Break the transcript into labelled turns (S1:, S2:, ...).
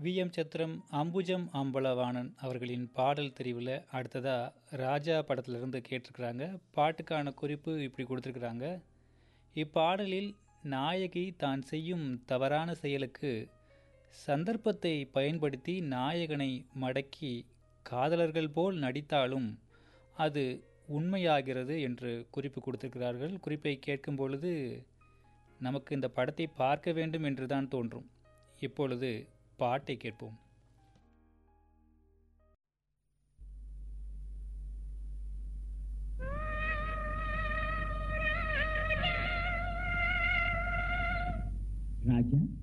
S1: we M Chathiram Ambujam Ambalavanan அவர்களின் பாடல் தெரிவில் அடுத்ததாக ராஜா படத்திலிருந்து கேட்டிருக்கிறாங்க பாட்டுக்கான குறிப்பு இப்படி கொடுத்துருக்குறாங்க இப்பாடலில் நாயகி தான் செய்யும் தவறான செயலுக்கு சந்தர்ப்பத்தை பயன்படுத்தி நாயகனை மடக்கி காதலர்கள் போல் நடித்தாலும் அது உண்மையாகிறது என்று குறிப்பு கொடுத்திருக்கிறார்கள் குறிப்பை கேட்கும் பொழுது நமக்கு இந்த படத்தை பார்க்க வேண்டும் என்று தான் தோன்றும் இப்பொழுது பாட்டை கேட்போம்
S2: ராஜா